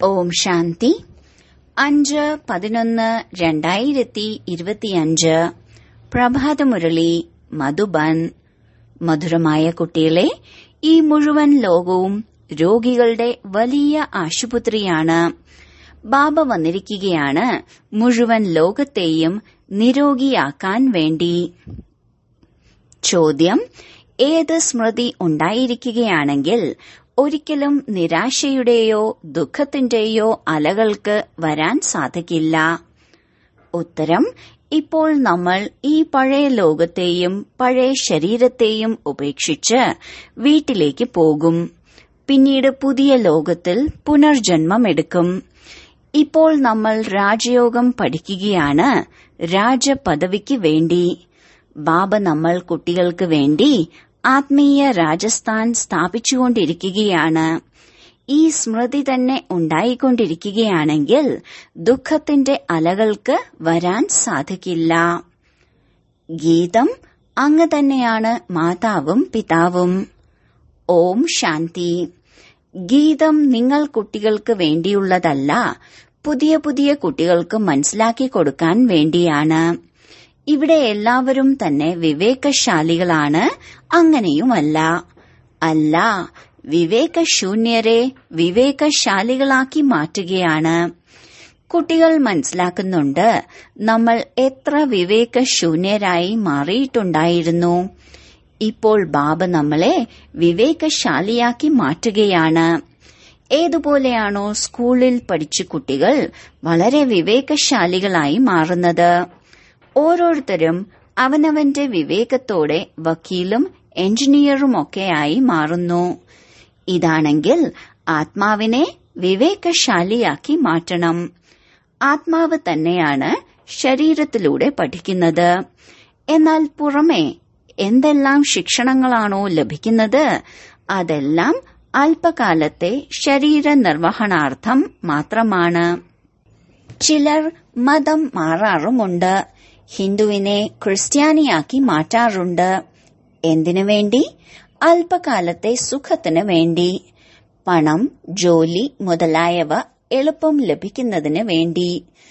ഓം ശാന്തി അഞ്ച് പതിനൊന്ന് രണ്ടായിരത്തി ഇരുപത്തിയഞ്ച് പ്രഭാതമുരളി മധുബൻ മധുരമായ കുട്ടികളെ ഈ മുഴുവൻ ലോകവും രോഗികളുടെ വലിയ ആശുപത്രിയാണ് ബാബ വന്നിരിക്കുകയാണ് മുഴുവൻ ലോകത്തെയും നിരോഗിയാക്കാൻ വേണ്ടി ചോദ്യം ഏത് സ്മൃതി ഉണ്ടായിരിക്കുകയാണെങ്കിൽ ഒരിക്കലും നിരാശയുടെയോ ദുഃഖത്തിന്റെയോ അലകൾക്ക് വരാൻ സാധിക്കില്ല ഉത്തരം ഇപ്പോൾ നമ്മൾ ഈ പഴയ ലോകത്തെയും പഴയ ശരീരത്തെയും ഉപേക്ഷിച്ച് വീട്ടിലേക്ക് പോകും പിന്നീട് പുതിയ ലോകത്തിൽ പുനർജന്മമെടുക്കും ഇപ്പോൾ നമ്മൾ രാജയോഗം പഠിക്കുകയാണ് രാജപദവിക്ക് വേണ്ടി ബാബ നമ്മൾ കുട്ടികൾക്ക് വേണ്ടി ആത്മീയ രാജസ്ഥാൻ സ്ഥാപിച്ചുകൊണ്ടിരിക്കുകയാണ് ഈ സ്മൃതി തന്നെ ഉണ്ടായിക്കൊണ്ടിരിക്കുകയാണെങ്കിൽ ദുഃഖത്തിന്റെ അലകൾക്ക് വരാൻ സാധിക്കില്ല ഗീതം അങ്ങ് തന്നെയാണ് മാതാവും പിതാവും ഓം ശാന്തി ഗീതം നിങ്ങൾ കുട്ടികൾക്ക് വേണ്ടിയുള്ളതല്ല പുതിയ പുതിയ കുട്ടികൾക്ക് മനസ്സിലാക്കി കൊടുക്കാൻ വേണ്ടിയാണ് ഇവിടെ എല്ലാവരും തന്നെ വിവേകശാലികളാണ് അങ്ങനെയുമല്ല അല്ല വിവേകശൂന്യരെ വിവേകശാലികളാക്കി മാറ്റുകയാണ് കുട്ടികൾ മനസ്സിലാക്കുന്നുണ്ട് നമ്മൾ എത്ര വിവേകശൂന്യരായി മാറിയിട്ടുണ്ടായിരുന്നു ഇപ്പോൾ ബാബ നമ്മളെ വിവേകശാലിയാക്കി മാറ്റുകയാണ് ഏതുപോലെയാണോ സ്കൂളിൽ പഠിച്ച കുട്ടികൾ വളരെ വിവേകശാലികളായി മാറുന്നത് ഓരോരുത്തരും അവനവന്റെ വിവേകത്തോടെ വക്കീലും എഞ്ചിനീയറുമൊക്കെയായി മാറുന്നു ഇതാണെങ്കിൽ ആത്മാവിനെ വിവേകശാലിയാക്കി മാറ്റണം ആത്മാവ് തന്നെയാണ് ശരീരത്തിലൂടെ പഠിക്കുന്നത് എന്നാൽ പുറമെ എന്തെല്ലാം ശിക്ഷണങ്ങളാണോ ലഭിക്കുന്നത് അതെല്ലാം അല്പകാലത്തെ ശരീര നിർവഹണാർത്ഥം മാത്രമാണ് ചിലർ മതം മാറാറുമുണ്ട് ഹിന്ദുവിനെ ക്രിസ്ത്യാനിയാക്കി മാറ്റാറുണ്ട് എന്തിനു വേണ്ടി അല്പകാലത്തെ സുഖത്തിന് വേണ്ടി പണം ജോലി മുതലായവ എളുപ്പം ലഭിക്കുന്നതിന് വേണ്ടി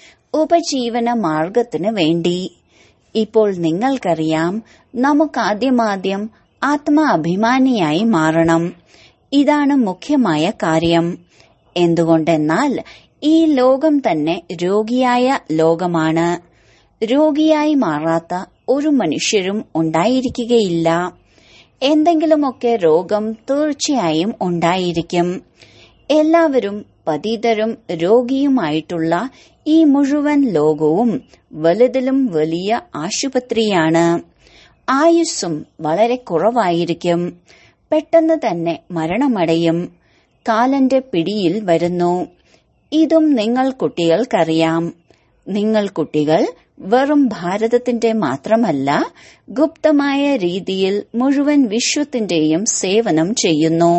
ഉപജീവന മാർഗത്തിന് വേണ്ടി ഇപ്പോൾ നിങ്ങൾക്കറിയാം നമുക്കാദ്യമാദ്യം ആത്മാഭിമാനിയായി മാറണം ഇതാണ് മുഖ്യമായ കാര്യം എന്തുകൊണ്ടെന്നാൽ ഈ ലോകം തന്നെ രോഗിയായ ലോകമാണ് രോഗിയായി മാറാത്ത ഒരു മനുഷ്യരും ഉണ്ടായിരിക്കുകയില്ല എന്തെങ്കിലുമൊക്കെ രോഗം തീർച്ചയായും ഉണ്ടായിരിക്കും എല്ലാവരും പതിതരും രോഗിയുമായിട്ടുള്ള ഈ മുഴുവൻ ലോകവും വലുതിലും വലിയ ആശുപത്രിയാണ് ആയുസ്സും വളരെ കുറവായിരിക്കും പെട്ടെന്ന് തന്നെ മരണമടയും കാലന്റെ പിടിയിൽ വരുന്നു ഇതും നിങ്ങൾ കുട്ടികൾക്കറിയാം നിങ്ങൾ കുട്ടികൾ വെറും ഭാരതത്തിന്റെ മാത്രമല്ല ഗുപ്തമായ രീതിയിൽ മുഴുവൻ വിശ്വത്തിന്റെയും സേവനം ചെയ്യുന്നു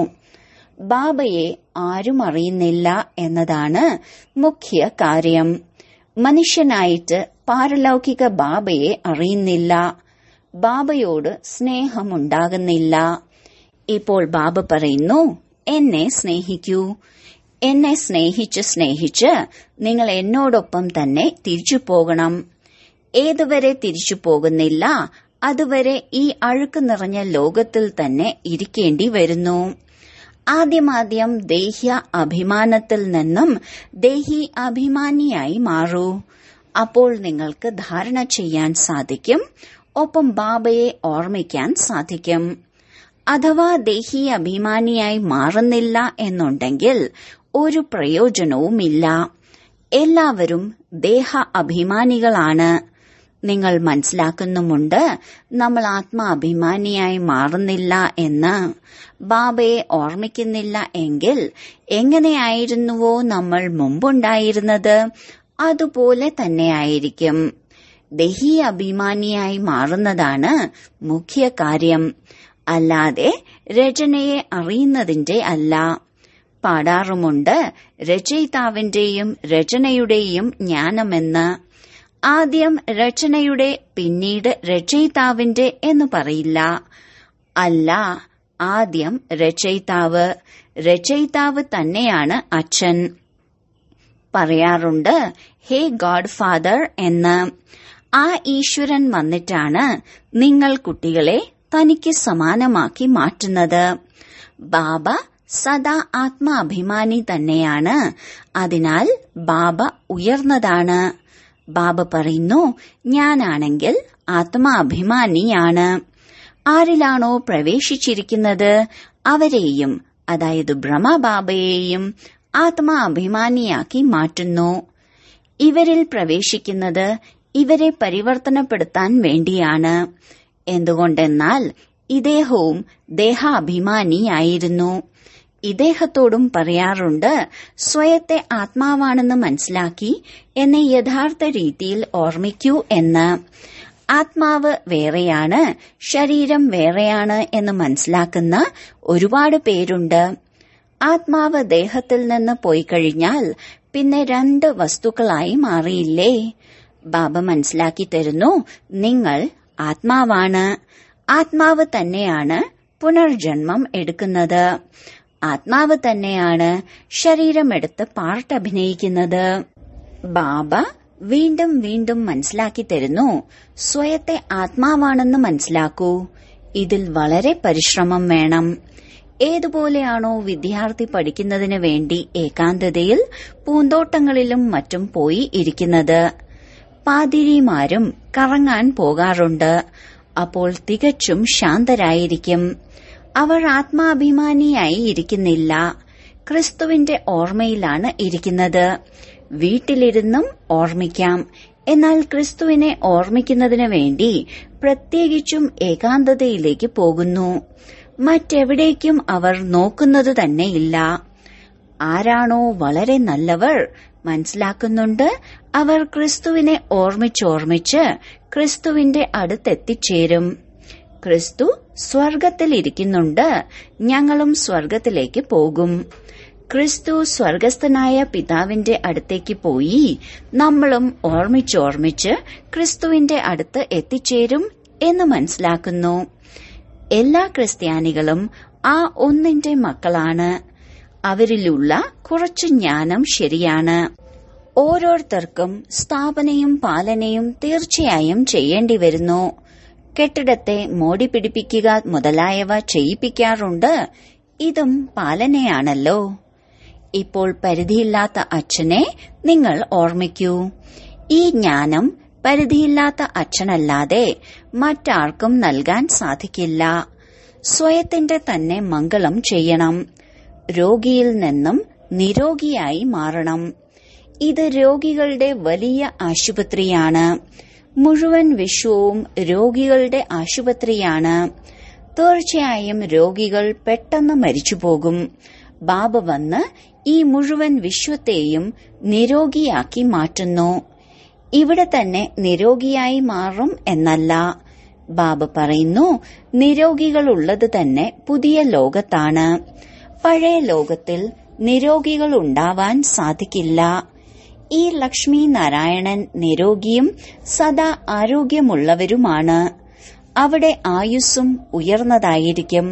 ബാബയെ ആരും അറിയുന്നില്ല എന്നതാണ് മുഖ്യ കാര്യം മനുഷ്യനായിട്ട് പാരലൗകിക ബാബയെ അറിയുന്നില്ല ബാബയോട് സ്നേഹമുണ്ടാകുന്നില്ല ഇപ്പോൾ ബാബ പറയുന്നു എന്നെ സ്നേഹിക്കൂ എന്നെ സ്നേഹിച്ച് സ്നേഹിച്ച് നിങ്ങൾ എന്നോടൊപ്പം തന്നെ തിരിച്ചു പോകണം ഏതുവരെ തിരിച്ചു പോകുന്നില്ല അതുവരെ ഈ അഴുക്ക് നിറഞ്ഞ ലോകത്തിൽ തന്നെ ഇരിക്കേണ്ടി വരുന്നു ആദ്യമാദ്യം ദേഹ്യ അഭിമാനത്തിൽ നിന്നും ദേഹി അഭിമാനിയായി മാറൂ അപ്പോൾ നിങ്ങൾക്ക് ധാരണ ചെയ്യാൻ സാധിക്കും ഒപ്പം ബാബയെ ഓർമ്മിക്കാൻ സാധിക്കും അഥവാ ദേഹി അഭിമാനിയായി മാറുന്നില്ല എന്നുണ്ടെങ്കിൽ ഒരു പ്രയോജനവുമില്ല എല്ലാവരും ദേഹ അഭിമാനികളാണ് നിങ്ങൾ മനസ്സിലാക്കുന്നുമുണ്ട് നമ്മൾ ആത്മാഭിമാനിയായി മാറുന്നില്ല എന്ന് ബാബയെ ഓർമ്മിക്കുന്നില്ല എങ്കിൽ എങ്ങനെയായിരുന്നുവോ നമ്മൾ മുമ്പുണ്ടായിരുന്നത് അതുപോലെ തന്നെയായിരിക്കും ദഹി അഭിമാനിയായി മാറുന്നതാണ് മുഖ്യ കാര്യം അല്ലാതെ രചനയെ അറിയുന്നതിന്റെ അല്ല പാടാറുമുണ്ട് രചയിതാവിന്റെയും രചനയുടെയും ജ്ഞാനമെന്ന് ആദ്യം രചനയുടെ പിന്നീട് രചയിതാവിന്റെ എന്ന് പറയില്ല അല്ല ആദ്യം രചയിതാവ് രചയിതാവ് തന്നെയാണ് അച്ഛൻ പറയാറുണ്ട് ഹേ ഗോഡ് ഫാദർ എന്ന് ആ ഈശ്വരൻ വന്നിട്ടാണ് നിങ്ങൾ കുട്ടികളെ തനിക്ക് സമാനമാക്കി മാറ്റുന്നത് ബാബ സദാ ആത്മാഭിമാനി തന്നെയാണ് അതിനാൽ ബാബ ഉയർന്നതാണ് ബാബ പറയുന്നു ഞാനാണെങ്കിൽ ആത്മാഭിമാനിയാണ് ആരിലാണോ പ്രവേശിച്ചിരിക്കുന്നത് അവരെയും അതായത് ബ്രഹ്മബാബയെയും ആത്മാഭിമാനിയാക്കി മാറ്റുന്നു ഇവരിൽ പ്രവേശിക്കുന്നത് ഇവരെ പരിവർത്തനപ്പെടുത്താൻ വേണ്ടിയാണ് എന്തുകൊണ്ടെന്നാൽ ഇദ്ദേഹവും ദേഹാഭിമാനിയായിരുന്നു ഇദ്ദേഹത്തോടും പറയാറുണ്ട് സ്വയത്തെ ആത്മാവാണെന്ന് മനസ്സിലാക്കി എന്നെ യഥാർത്ഥ രീതിയിൽ ഓർമ്മിക്കൂ എന്ന് ആത്മാവ് വേറെയാണ് ശരീരം വേറെയാണ് എന്ന് മനസ്സിലാക്കുന്ന ഒരുപാട് പേരുണ്ട് ആത്മാവ് ദേഹത്തിൽ നിന്ന് പോയി കഴിഞ്ഞാൽ പിന്നെ രണ്ട് വസ്തുക്കളായി മാറിയില്ലേ ബാബ മനസ്സിലാക്കി തരുന്നു നിങ്ങൾ ആത്മാവാണ് ആത്മാവ് തന്നെയാണ് പുനർജന്മം എടുക്കുന്നത് ആത്മാവ് തന്നെയാണ് ശരീരമെടുത്ത് പാർട്ട് അഭിനയിക്കുന്നത് ബാബ വീണ്ടും വീണ്ടും മനസ്സിലാക്കി തരുന്നു സ്വയത്തെ ആത്മാവാണെന്ന് മനസ്സിലാക്കൂ ഇതിൽ വളരെ പരിശ്രമം വേണം ഏതുപോലെയാണോ വിദ്യാർത്ഥി പഠിക്കുന്നതിന് വേണ്ടി ഏകാന്തതയിൽ പൂന്തോട്ടങ്ങളിലും മറ്റും പോയി ഇരിക്കുന്നത് പാതിരിമാരും കറങ്ങാൻ പോകാറുണ്ട് അപ്പോൾ തികച്ചും ശാന്തരായിരിക്കും അവർ ആത്മാഭിമാനിയായി ഇരിക്കുന്നില്ല ക്രിസ്തുവിന്റെ ഓർമ്മയിലാണ് ഇരിക്കുന്നത് വീട്ടിലിരുന്നും ഓർമ്മിക്കാം എന്നാൽ ക്രിസ്തുവിനെ ഓർമ്മിക്കുന്നതിന് വേണ്ടി പ്രത്യേകിച്ചും ഏകാന്തതയിലേക്ക് പോകുന്നു മറ്റെവിടേക്കും അവർ നോക്കുന്നത് തന്നെയില്ല ആരാണോ വളരെ നല്ലവർ മനസ്സിലാക്കുന്നുണ്ട് അവർ ക്രിസ്തുവിനെ ഓർമ്മിച്ചോർമ്മിച്ച് ക്രിസ്തുവിന്റെ അടുത്തെത്തിച്ചേരും ക്രിസ്തു സ്വർഗത്തിലിരിക്കുന്നുണ്ട് ഞങ്ങളും സ്വർഗത്തിലേക്ക് പോകും ക്രിസ്തു സ്വർഗസ്ഥനായ പിതാവിന്റെ അടുത്തേക്ക് പോയി നമ്മളും ഓർമ്മിച്ചോർമ്മിച്ച് ക്രിസ്തുവിന്റെ അടുത്ത് എത്തിച്ചേരും എന്ന് മനസ്സിലാക്കുന്നു എല്ലാ ക്രിസ്ത്യാനികളും ആ ഒന്നിന്റെ മക്കളാണ് അവരിലുള്ള കുറച്ചു ജ്ഞാനം ശരിയാണ് ഓരോരുത്തർക്കും സ്ഥാപനയും പാലനയും തീർച്ചയായും ചെയ്യേണ്ടി വരുന്നു കെട്ടിടത്തെ മോടി പിടിപ്പിക്കുക മുതലായവ ചെയ്യിപ്പിക്കാറുണ്ട് ഇതും പാലനയാണല്ലോ ഇപ്പോൾ പരിധിയില്ലാത്ത അച്ഛനെ നിങ്ങൾ ഓർമ്മിക്കൂ ഈ ജ്ഞാനം പരിധിയില്ലാത്ത അച്ഛനല്ലാതെ മറ്റാർക്കും നൽകാൻ സാധിക്കില്ല സ്വയത്തിന്റെ തന്നെ മംഗളം ചെയ്യണം രോഗിയിൽ നിന്നും നിരോഗിയായി മാറണം ഇത് രോഗികളുടെ വലിയ ആശുപത്രിയാണ് മുഴുവൻ വിശ്വവും രോഗികളുടെ ആശുപത്രിയാണ് തീർച്ചയായും രോഗികൾ പെട്ടെന്ന് മരിച്ചുപോകും ബാബ വന്ന് ഈ മുഴുവൻ വിശ്വത്തെയും നിരോഗിയാക്കി മാറ്റുന്നു ഇവിടെ തന്നെ നിരോഗിയായി മാറും എന്നല്ല ബാബ പറയുന്നു നിരോഗികളുള്ളത് തന്നെ പുതിയ ലോകത്താണ് പഴയ ലോകത്തിൽ നിരോഗികൾ ഉണ്ടാവാൻ സാധിക്കില്ല ഈ ലക്ഷ്മി നാരായണൻ നിരോഗിയും സദാ ആരോഗ്യമുള്ളവരുമാണ് അവിടെ ആയുസ്സും ഉയർന്നതായിരിക്കും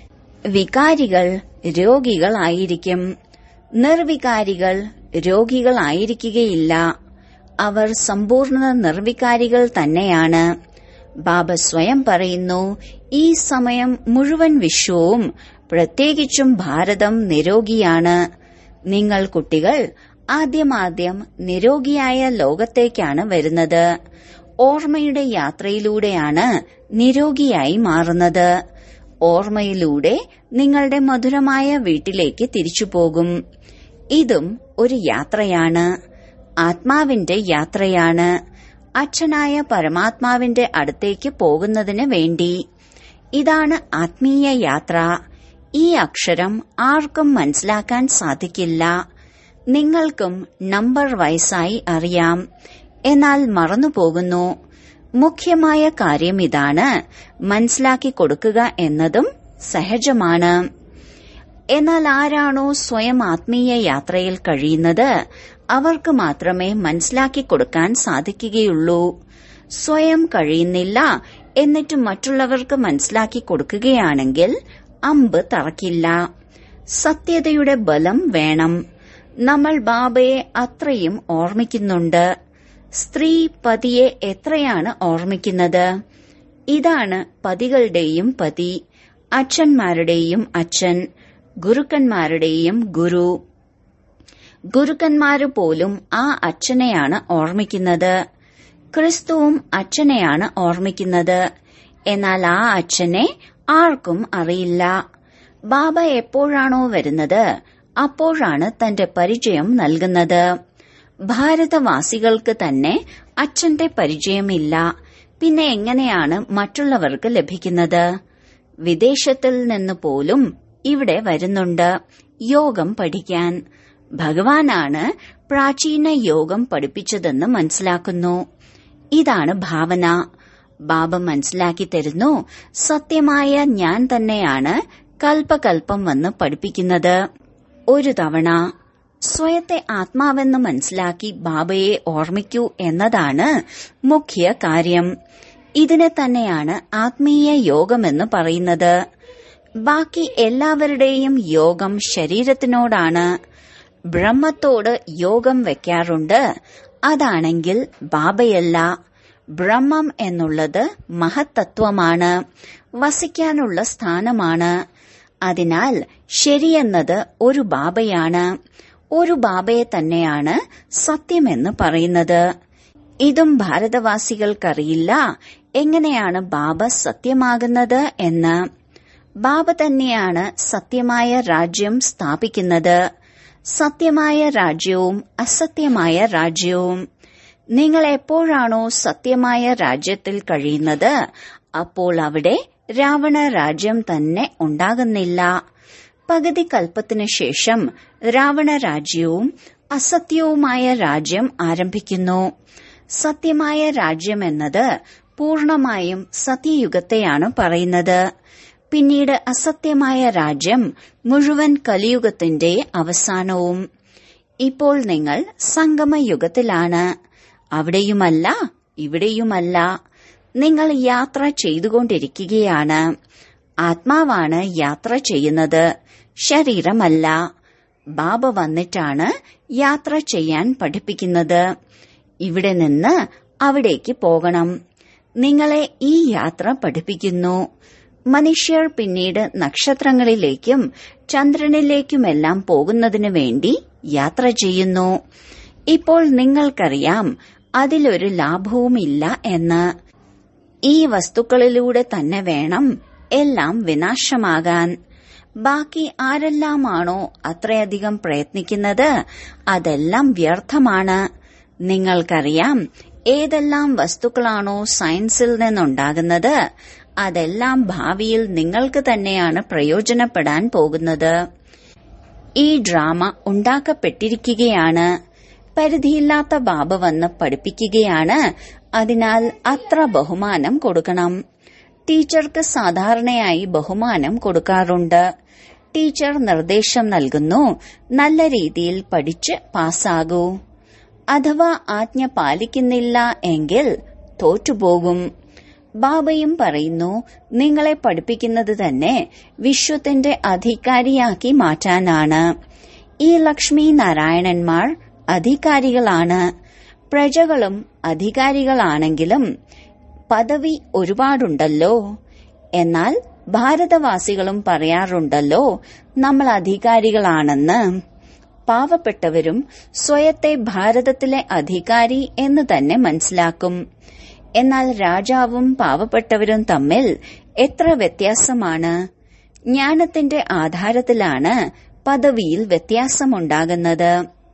വികാരികൾ രോഗികളായിരിക്കും നിർവികാരികൾ രോഗികളായിരിക്കുകയില്ല അവർ സമ്പൂർണ്ണ നിർവികാരികൾ തന്നെയാണ് ബാബ സ്വയം പറയുന്നു ഈ സമയം മുഴുവൻ വിശ്വവും പ്രത്യേകിച്ചും ഭാരതം നിരോഗിയാണ് നിങ്ങൾ കുട്ടികൾ ആദ്യമാദ്യം നിരോഗിയായ ലോകത്തേക്കാണ് വരുന്നത് ഓർമ്മയുടെ യാത്രയിലൂടെയാണ് നിരോഗിയായി മാറുന്നത് ഓർമ്മയിലൂടെ നിങ്ങളുടെ മധുരമായ വീട്ടിലേക്ക് തിരിച്ചു പോകും ഇതും ഒരു യാത്രയാണ് ആത്മാവിന്റെ യാത്രയാണ് അച്ഛനായ പരമാത്മാവിന്റെ അടുത്തേക്ക് പോകുന്നതിന് വേണ്ടി ഇതാണ് ആത്മീയ യാത്ര ഈ അക്ഷരം ആർക്കും മനസ്സിലാക്കാൻ സാധിക്കില്ല നിങ്ങൾക്കും നമ്പർ വയസ്സായി അറിയാം എന്നാൽ മറന്നുപോകുന്നു മുഖ്യമായ കാര്യം ഇതാണ് മനസ്സിലാക്കി കൊടുക്കുക എന്നതും സഹജമാണ് എന്നാൽ ആരാണോ സ്വയം ആത്മീയ യാത്രയിൽ കഴിയുന്നത് അവർക്ക് മാത്രമേ മനസ്സിലാക്കി കൊടുക്കാൻ സാധിക്കുകയുള്ളൂ സ്വയം കഴിയുന്നില്ല എന്നിട്ട് മറ്റുള്ളവർക്ക് മനസ്സിലാക്കി കൊടുക്കുകയാണെങ്കിൽ അമ്പ് തറക്കില്ല സത്യതയുടെ ബലം വേണം നമ്മൾ ബാബയെ അത്രയും ഓർമ്മിക്കുന്നുണ്ട് സ്ത്രീ പതിയെ എത്രയാണ് ഓർമ്മിക്കുന്നത് ഇതാണ് പതികളുടെയും പതി അച്ഛന്മാരുടെയും അച്ഛൻ ഗുരുക്കന്മാരുടെയും ഗുരു ഗുരുക്കന്മാര് പോലും ആ അച്ഛനെയാണ് ഓർമ്മിക്കുന്നത് ക്രിസ്തുവും അച്ഛനെയാണ് ഓർമ്മിക്കുന്നത് എന്നാൽ ആ അച്ഛനെ ആർക്കും അറിയില്ല ബാബ എപ്പോഴാണോ വരുന്നത് അപ്പോഴാണ് തന്റെ പരിചയം നൽകുന്നത് ഭാരതവാസികൾക്ക് തന്നെ അച്ഛന്റെ പരിചയമില്ല പിന്നെ എങ്ങനെയാണ് മറ്റുള്ളവർക്ക് ലഭിക്കുന്നത് വിദേശത്തിൽ നിന്ന് പോലും ഇവിടെ വരുന്നുണ്ട് യോഗം പഠിക്കാൻ ഭഗവാനാണ് പ്രാചീന യോഗം പഠിപ്പിച്ചതെന്ന് മനസ്സിലാക്കുന്നു ഇതാണ് ഭാവന ബാബ മനസ്സിലാക്കി തരുന്നു സത്യമായ ഞാൻ തന്നെയാണ് കൽപ്പകൽപ്പം വന്ന് പഠിപ്പിക്കുന്നത് ഒരു തവണ സ്വയത്തെ ആത്മാവെന്ന് മനസ്സിലാക്കി ബാബയെ ഓർമ്മിക്കൂ എന്നതാണ് മുഖ്യ കാര്യം ഇതിനെ തന്നെയാണ് ആത്മീയ യോഗമെന്ന് പറയുന്നത് ബാക്കി എല്ലാവരുടെയും യോഗം ശരീരത്തിനോടാണ് ബ്രഹ്മത്തോട് യോഗം വെക്കാറുണ്ട് അതാണെങ്കിൽ ബാബയല്ല ബ്രഹ്മം എന്നുള്ളത് മഹത്തത്വമാണ് വസിക്കാനുള്ള സ്ഥാനമാണ് അതിനാൽ ശരിയെന്നത് ഒരു ബാബയാണ് ഒരു ബാബയെ തന്നെയാണ് സത്യമെന്ന് പറയുന്നത് ഇതും ഭാരതവാസികൾക്കറിയില്ല എങ്ങനെയാണ് ബാബ സത്യമാകുന്നത് എന്ന് ബാബ തന്നെയാണ് സത്യമായ രാജ്യം സ്ഥാപിക്കുന്നത് സത്യമായ രാജ്യവും അസത്യമായ രാജ്യവും നിങ്ങൾ എപ്പോഴാണോ സത്യമായ രാജ്യത്തിൽ കഴിയുന്നത് അപ്പോൾ അവിടെ രാവണ രാജ്യം തന്നെ ഉണ്ടാകുന്നില്ല പകുതി കൽപ്പത്തിനു ശേഷം രാവണ രാജ്യവും അസത്യവുമായ രാജ്യം ആരംഭിക്കുന്നു സത്യമായ രാജ്യം എന്നത് പൂർണമായും സത്യയുഗത്തെയാണ് പറയുന്നത് പിന്നീട് അസത്യമായ രാജ്യം മുഴുവൻ കലിയുഗത്തിന്റെ അവസാനവും ഇപ്പോൾ നിങ്ങൾ സംഗമയുഗത്തിലാണ് അവിടെയുമല്ല ഇവിടെയുമല്ല നിങ്ങൾ യാത്ര ചെയ്തുകൊണ്ടിരിക്കുകയാണ് ആത്മാവാണ് യാത്ര ചെയ്യുന്നത് ശരീരമല്ല ബാബ വന്നിട്ടാണ് യാത്ര ചെയ്യാൻ പഠിപ്പിക്കുന്നത് ഇവിടെ നിന്ന് അവിടേക്ക് പോകണം നിങ്ങളെ ഈ യാത്ര പഠിപ്പിക്കുന്നു മനുഷ്യർ പിന്നീട് നക്ഷത്രങ്ങളിലേക്കും ചന്ദ്രനിലേക്കുമെല്ലാം പോകുന്നതിനു വേണ്ടി യാത്ര ചെയ്യുന്നു ഇപ്പോൾ നിങ്ങൾക്കറിയാം അതിലൊരു ലാഭവുമില്ല എന്ന് ഈ വസ്തുക്കളിലൂടെ തന്നെ വേണം എല്ലാം വിനാശമാകാൻ ബാക്കി ആരെല്ലാമാണോ അത്രയധികം പ്രയത്നിക്കുന്നത് അതെല്ലാം വ്യർത്ഥമാണ് നിങ്ങൾക്കറിയാം ഏതെല്ലാം വസ്തുക്കളാണോ സയൻസിൽ നിന്നുണ്ടാകുന്നത് അതെല്ലാം ഭാവിയിൽ നിങ്ങൾക്ക് തന്നെയാണ് പ്രയോജനപ്പെടാൻ പോകുന്നത് ഈ ഡ്രാമ ഉണ്ടാക്കപ്പെട്ടിരിക്കുകയാണ് പരിധിയില്ലാത്ത ബാബ വന്ന് പഠിപ്പിക്കുകയാണ് അതിനാൽ അത്ര ബഹുമാനം കൊടുക്കണം ടീച്ചർക്ക് സാധാരണയായി ബഹുമാനം കൊടുക്കാറുണ്ട് ടീച്ചർ നിർദ്ദേശം നൽകുന്നു നല്ല രീതിയിൽ പഠിച്ച് പാസ്സാകൂ അഥവാ ആജ്ഞ പാലിക്കുന്നില്ല എങ്കിൽ തോറ്റുപോകും ബാബയും പറയുന്നു നിങ്ങളെ പഠിപ്പിക്കുന്നത് തന്നെ വിശ്വത്തിന്റെ അധികാരിയാക്കി മാറ്റാനാണ് ഈ ലക്ഷ്മി നാരായണന്മാർ അധികാരികളാണ് പ്രജകളും അധികാരികളാണെങ്കിലും പദവി ഒരുപാടുണ്ടല്ലോ എന്നാൽ ഭാരതവാസികളും പറയാറുണ്ടല്ലോ നമ്മൾ അധികാരികളാണെന്ന് പാവപ്പെട്ടവരും സ്വയത്തെ ഭാരതത്തിലെ അധികാരി എന്ന് തന്നെ മനസ്സിലാക്കും എന്നാൽ രാജാവും പാവപ്പെട്ടവരും തമ്മിൽ എത്ര വ്യത്യാസമാണ് ജ്ഞാനത്തിന്റെ ആധാരത്തിലാണ് പദവിയിൽ വ്യത്യാസമുണ്ടാകുന്നത്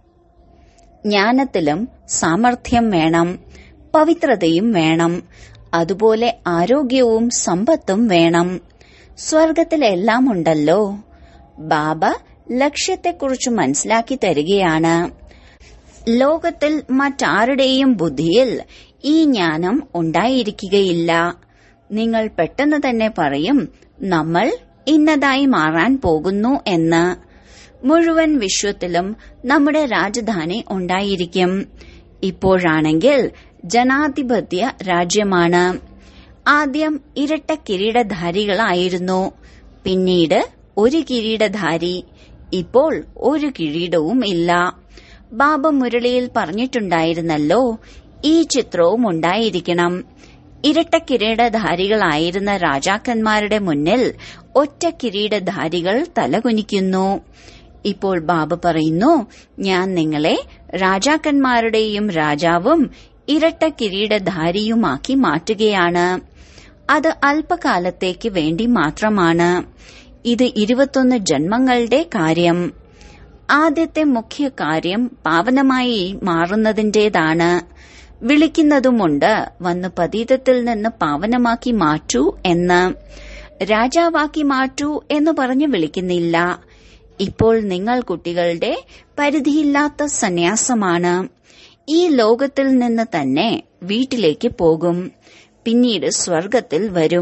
ജ്ഞാനത്തിലും സാമർഥ്യം വേണം പവിത്രതയും വേണം അതുപോലെ ആരോഗ്യവും സമ്പത്തും വേണം സ്വർഗത്തിലെല്ലാം ഉണ്ടല്ലോ ബാബ ലക്ഷ്യത്തെക്കുറിച്ച് മനസ്സിലാക്കി തരികയാണ് ലോകത്തിൽ മറ്റാരുടെയും ബുദ്ധിയിൽ ഈ ജ്ഞാനം ഉണ്ടായിരിക്കുകയില്ല നിങ്ങൾ പെട്ടെന്ന് തന്നെ പറയും നമ്മൾ ഇന്നതായി മാറാൻ പോകുന്നു എന്ന് മുഴുവൻ വിശ്വത്തിലും നമ്മുടെ രാജധാനി ഉണ്ടായിരിക്കും ഇപ്പോഴാണെങ്കിൽ ജനാധിപത്യ രാജ്യമാണ് ആദ്യം ഇരട്ട കിരീടധാരികളായിരുന്നു പിന്നീട് ഒരു കിരീടധാരി ഇപ്പോൾ ഒരു കിരീടവും ഇല്ല ബാബ മുരളിയിൽ പറഞ്ഞിട്ടുണ്ടായിരുന്നല്ലോ ഈ ചിത്രവും ഉണ്ടായിരിക്കണം ഇരട്ട കിരീടധാരികളായിരുന്ന രാജാക്കന്മാരുടെ മുന്നിൽ ഒറ്റ കിരീടധാരികൾ തലകുനിക്കുന്നു ഇപ്പോൾ ബാബ പറയുന്നു ഞാൻ നിങ്ങളെ രാജാക്കന്മാരുടെയും രാജാവും ഇരട്ട കിരീടധാരിയുമാക്കി മാറ്റുകയാണ് അത് അല്പകാലത്തേക്ക് വേണ്ടി മാത്രമാണ് ഇത് ഇരുപത്തൊന്ന് ജന്മങ്ങളുടെ കാര്യം ആദ്യത്തെ മുഖ്യ കാര്യം പാവനമായി മാറുന്നതിന്റേതാണ് വിളിക്കുന്നതുമുണ്ട് വന്ന് പതീതത്തിൽ നിന്ന് പാവനമാക്കി മാറ്റൂ എന്ന് രാജാവാക്കി മാറ്റൂ എന്ന് പറഞ്ഞ് വിളിക്കുന്നില്ല ഇപ്പോൾ നിങ്ങൾ കുട്ടികളുടെ പരിധിയില്ലാത്ത സന്യാസമാണ് ഈ ലോകത്തിൽ നിന്ന് തന്നെ വീട്ടിലേക്ക് പോകും പിന്നീട് സ്വർഗത്തിൽ വരും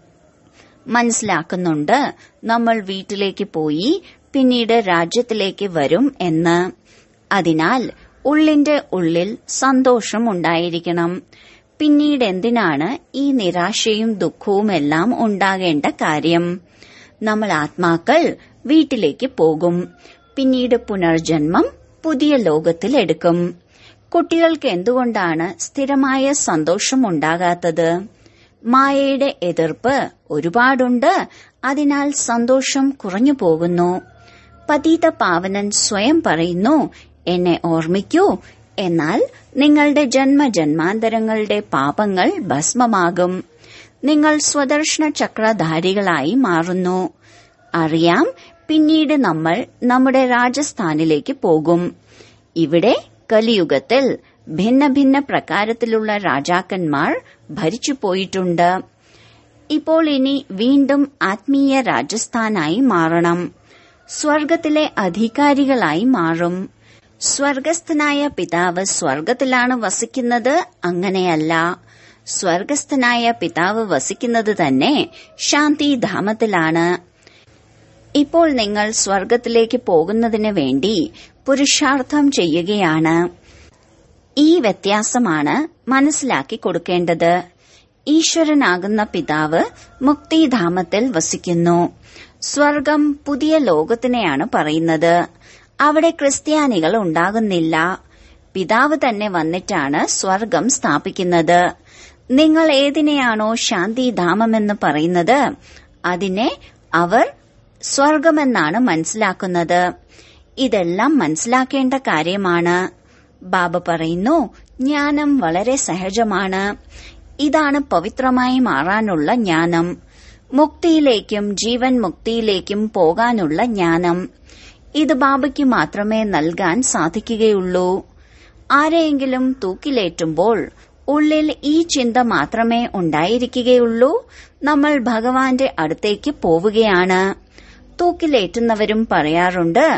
മനസ്സിലാക്കുന്നുണ്ട് നമ്മൾ വീട്ടിലേക്ക് പോയി പിന്നീട് രാജ്യത്തിലേക്ക് വരും എന്ന് അതിനാൽ ഉള്ളിന്റെ ഉള്ളിൽ സന്തോഷം ഉണ്ടായിരിക്കണം പിന്നീട് എന്തിനാണ് ഈ നിരാശയും ദുഃഖവും എല്ലാം ഉണ്ടാകേണ്ട കാര്യം നമ്മൾ ആത്മാക്കൾ വീട്ടിലേക്ക് പോകും പിന്നീട് പുനർജന്മം പുതിയ ലോകത്തിൽ എടുക്കും കുട്ടികൾക്ക് എന്തുകൊണ്ടാണ് സ്ഥിരമായ സന്തോഷം ഉണ്ടാകാത്തത് മായയുടെ എതിർപ്പ് ഒരുപാടുണ്ട് അതിനാൽ സന്തോഷം കുറഞ്ഞു പോകുന്നു പതീത പാവനൻ സ്വയം പറയുന്നു എന്നെ ഓർമ്മിക്കൂ എന്നാൽ നിങ്ങളുടെ ജന്മജന്മാന്തരങ്ങളുടെ പാപങ്ങൾ ഭസ്മമാകും നിങ്ങൾ സ്വദർശന ചക്രധാരികളായി മാറുന്നു അറിയാം പിന്നീട് നമ്മൾ നമ്മുടെ രാജസ്ഥാനിലേക്ക് പോകും ഇവിടെ കലിയുഗത്തിൽ ഭിന്ന ഭിന്ന പ്രകാരത്തിലുള്ള രാജാക്കന്മാർ ഭരിച്ചു പോയിട്ടുണ്ട് ഇപ്പോൾ ഇനി വീണ്ടും ആത്മീയ രാജസ്ഥാനായി മാറണം സ്വർഗത്തിലെ അധികാരികളായി മാറും സ്വർഗസ്ഥനായ പിതാവ് സ്വർഗത്തിലാണ് വസിക്കുന്നത് അങ്ങനെയല്ല സ്വർഗസ്ഥനായ പിതാവ് വസിക്കുന്നത് തന്നെ ശാന്തിധാമത്തിലാണ് ഇപ്പോൾ നിങ്ങൾ സ്വർഗത്തിലേക്ക് പോകുന്നതിന് വേണ്ടി പുരുഷാർത്ഥം ചെയ്യുകയാണ് ഈ വ്യത്യാസമാണ് മനസ്സിലാക്കി കൊടുക്കേണ്ടത് ഈശ്വരനാകുന്ന പിതാവ് മുക്തിധാമത്തിൽ വസിക്കുന്നു സ്വർഗം പുതിയ ലോകത്തിനെയാണ് പറയുന്നത് അവിടെ ക്രിസ്ത്യാനികൾ ഉണ്ടാകുന്നില്ല പിതാവ് തന്നെ വന്നിട്ടാണ് സ്വർഗം സ്ഥാപിക്കുന്നത് നിങ്ങൾ ഏതിനെയാണോ ശാന്തിധാമമെന്ന് പറയുന്നത് അതിനെ അവർ സ്വർഗമെന്നാണ് മനസ്സിലാക്കുന്നത് ഇതെല്ലാം മനസ്സിലാക്കേണ്ട കാര്യമാണ് ബാബ പറയുന്നു ജ്ഞാനം വളരെ സഹജമാണ് ഇതാണ് പവിത്രമായി മാറാനുള്ള ജ്ഞാനം മുക്തിയിലേക്കും ജീവൻ മുക്തിയിലേക്കും പോകാനുള്ള ജ്ഞാനം ഇത് ബാബയ്ക്ക് മാത്രമേ നൽകാൻ സാധിക്കുകയുള്ളൂ ആരെയെങ്കിലും തൂക്കിലേറ്റുമ്പോൾ ഉള്ളിൽ ഈ ചിന്ത മാത്രമേ ഉണ്ടായിരിക്കുകയുള്ളൂ നമ്മൾ ഭഗവാന്റെ അടുത്തേക്ക് പോവുകയാണ് തൂക്കിലേറ്റുന്നവരും പറയാറുണ്ട്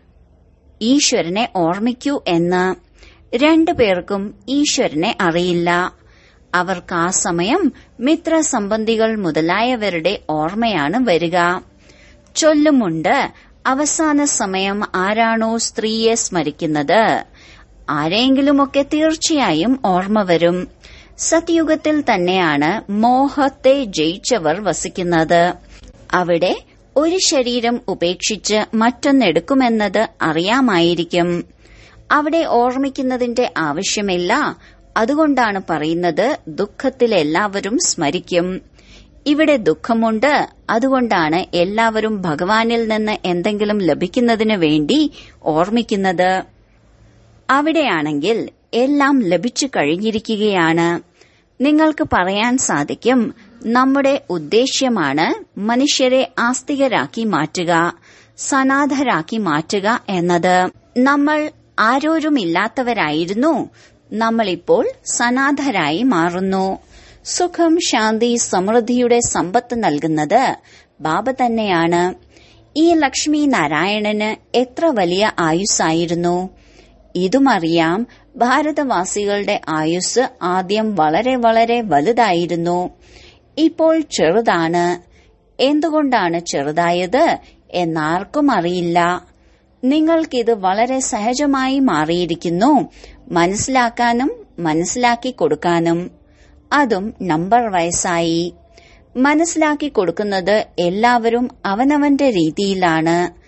ഈശ്വരനെ ഓർമ്മിക്കൂ എന്ന് രണ്ടു പേർക്കും ഈശ്വരനെ അറിയില്ല അവർക്ക് ആ സമയം മിത്രസംബന്ധികൾ മുതലായവരുടെ ഓർമ്മയാണ് വരിക ചൊല്ലുമുണ്ട് അവസാന സമയം ആരാണോ സ്ത്രീയെ സ്മരിക്കുന്നത് ആരെങ്കിലുമൊക്കെ തീർച്ചയായും ഓർമ്മ വരും സത്യുഗത്തിൽ തന്നെയാണ് മോഹത്തെ ജയിച്ചവർ വസിക്കുന്നത് അവിടെ ഒരു ശരീരം ഉപേക്ഷിച്ച് മറ്റൊന്നെടുക്കുമെന്നത് അറിയാമായിരിക്കും അവിടെ ഓർമ്മിക്കുന്നതിന്റെ ആവശ്യമില്ല അതുകൊണ്ടാണ് പറയുന്നത് ദുഃഖത്തിൽ എല്ലാവരും സ്മരിക്കും ഇവിടെ ദുഃഖമുണ്ട് അതുകൊണ്ടാണ് എല്ലാവരും ഭഗവാനിൽ നിന്ന് എന്തെങ്കിലും ലഭിക്കുന്നതിന് വേണ്ടി ഓർമ്മിക്കുന്നത് അവിടെയാണെങ്കിൽ എല്ലാം ലഭിച്ചു കഴിഞ്ഞിരിക്കുകയാണ് നിങ്ങൾക്ക് പറയാൻ സാധിക്കും നമ്മുടെ ഉദ്ദേശ്യമാണ് മനുഷ്യരെ ആസ്തികരാക്കി മാറ്റുക സനാഥരാക്കി മാറ്റുക എന്നത് നമ്മൾ ആരോരുമില്ലാത്തവരായിരുന്നു നമ്മളിപ്പോൾ സനാഥരായി മാറുന്നു സുഖം ശാന്തി സമൃദ്ധിയുടെ സമ്പത്ത് നൽകുന്നത് ബാബ തന്നെയാണ് ഈ ലക്ഷ്മി നാരായണന് എത്ര വലിയ ആയുസ്സായിരുന്നു ഇതുമറിയാം ഭാരതവാസികളുടെ ആയുസ് ആദ്യം വളരെ വളരെ വലുതായിരുന്നു ഇപ്പോൾ ചെറുതാണ് എന്തുകൊണ്ടാണ് ചെറുതായത് എന്നാർക്കും അറിയില്ല നിങ്ങൾക്കിത് വളരെ സഹജമായി മാറിയിരിക്കുന്നു മനസ്സിലാക്കാനും മനസ്സിലാക്കി കൊടുക്കാനും അതും നമ്പർ വയസ്സായി മനസ്സിലാക്കി കൊടുക്കുന്നത് എല്ലാവരും അവനവന്റെ രീതിയിലാണ്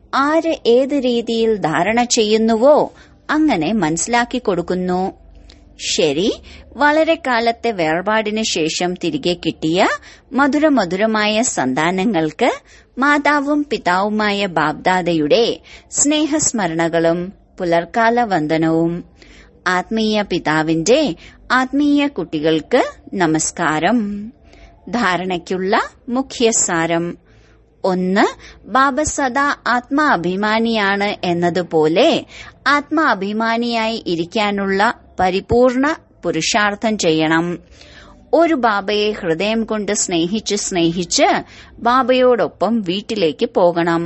ആര് ഏത് രീതിയിൽ ധാരണ ചെയ്യുന്നുവോ അങ്ങനെ മനസ്സിലാക്കി കൊടുക്കുന്നു ശരി വളരെ കാലത്തെ വേർപാടിന് ശേഷം തിരികെ കിട്ടിയ മധുരമധുരമായ സന്താനങ്ങൾക്ക് മാതാവും പിതാവുമായ ബാബ്ദാദയുടെ സ്നേഹസ്മരണകളും പുലർക്കാല വന്ദനവും ആത്മീയ പിതാവിന്റെ ആത്മീയ കുട്ടികൾക്ക് നമസ്കാരം ധാരണയ്ക്കുള്ള മുഖ്യസാരം ഒന്ന് ബാബ സദാ ആത്മാഭിമാനിയാണ് എന്നതുപോലെ ആത്മാഭിമാനിയായി ഇരിക്കാനുള്ള പരിപൂർണ പുരുഷാർത്ഥം ചെയ്യണം ഒരു ബാബയെ ഹൃദയം കൊണ്ട് സ്നേഹിച്ച് സ്നേഹിച്ച് ബാബയോടൊപ്പം വീട്ടിലേക്ക് പോകണം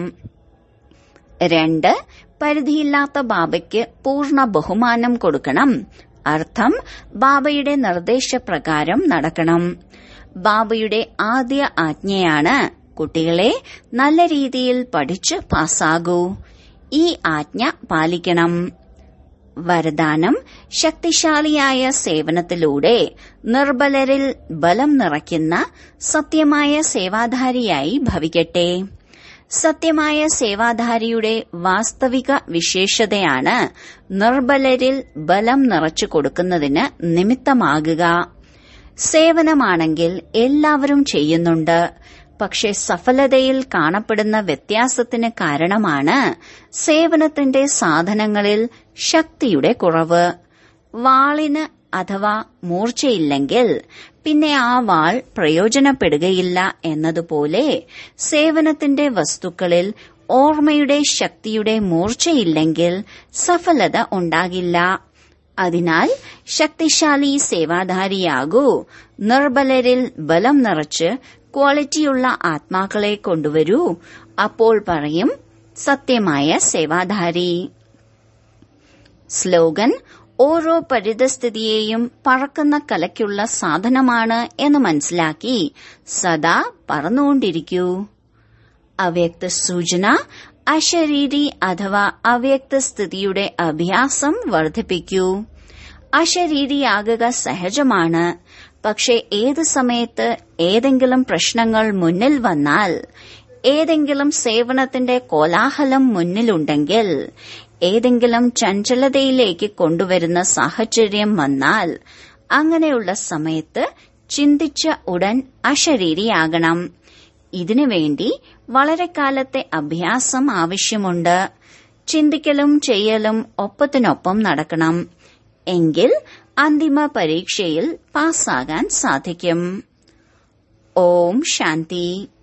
രണ്ട് പരിധിയില്ലാത്ത ബാബയ്ക്ക് പൂർണ്ണ ബഹുമാനം കൊടുക്കണം അർത്ഥം ബാബയുടെ നിർദ്ദേശപ്രകാരം നടക്കണം ബാബയുടെ ആദ്യ ആജ്ഞയാണ് കുട്ടികളെ നല്ല രീതിയിൽ പഠിച്ച് പാസ്സാകൂ ഈ ആജ്ഞ പാലിക്കണം വരദാനം ശക്തിശാലിയായ സേവനത്തിലൂടെ നിർബലരിൽ ബലം നിറയ്ക്കുന്ന സത്യമായ സേവാധാരിയായി ഭവിക്കട്ടെ സത്യമായ സേവാധാരിയുടെ വാസ്തവിക വിശേഷതയാണ് നിർബലരിൽ ബലം നിറച്ചു കൊടുക്കുന്നതിന് നിമിത്തമാകുക സേവനമാണെങ്കിൽ എല്ലാവരും ചെയ്യുന്നുണ്ട് പക്ഷെ സഫലതയിൽ കാണപ്പെടുന്ന വ്യത്യാസത്തിന് കാരണമാണ് സേവനത്തിന്റെ സാധനങ്ങളിൽ ശക്തിയുടെ കുറവ് വാളിന് അഥവാ മൂർച്ചയില്ലെങ്കിൽ പിന്നെ ആ വാൾ പ്രയോജനപ്പെടുകയില്ല എന്നതുപോലെ സേവനത്തിന്റെ വസ്തുക്കളിൽ ഓർമ്മയുടെ ശക്തിയുടെ മൂർച്ചയില്ലെങ്കിൽ സഫലത ഉണ്ടാകില്ല അതിനാൽ ശക്തിശാലി സേവാധാരിയാകൂ നിർബലരിൽ ബലം നിറച്ച് ക്വാളിറ്റിയുള്ള ആത്മാക്കളെ കൊണ്ടുവരൂ അപ്പോൾ പറയും സത്യമായ സേവാധാരി സ്ലോഗൻ ഓരോ പരിതസ്ഥിതിയെയും പറക്കുന്ന കലയ്ക്കുള്ള സാധനമാണ് എന്ന് മനസ്സിലാക്കി സദാ പറന്നുകൊണ്ടിരിക്കൂ അവ്യക്ത സൂചന അശരീരി അഥവാ അവ്യക്ത സ്ഥിതിയുടെ അഭ്യാസം വർദ്ധിപ്പിക്കൂ അശരീരിയാകുക സഹജമാണ് പക്ഷെ ഏത് സമയത്ത് ഏതെങ്കിലും പ്രശ്നങ്ങൾ മുന്നിൽ വന്നാൽ ഏതെങ്കിലും സേവനത്തിന്റെ കോലാഹലം മുന്നിലുണ്ടെങ്കിൽ ഏതെങ്കിലും ചഞ്ചലതയിലേക്ക് കൊണ്ടുവരുന്ന സാഹചര്യം വന്നാൽ അങ്ങനെയുള്ള സമയത്ത് ചിന്തിച്ച ഉടൻ അശരീരിയാകണം ഇതിനുവേണ്ടി വളരെ കാലത്തെ അഭ്യാസം ആവശ്യമുണ്ട് ചിന്തിക്കലും ചെയ്യലും ഒപ്പത്തിനൊപ്പം നടക്കണം എങ്കിൽ അന്തിമ പരീക്ഷയിൽ പാസ്സാകാൻ സാധിക്കും ഓം ശാന്തി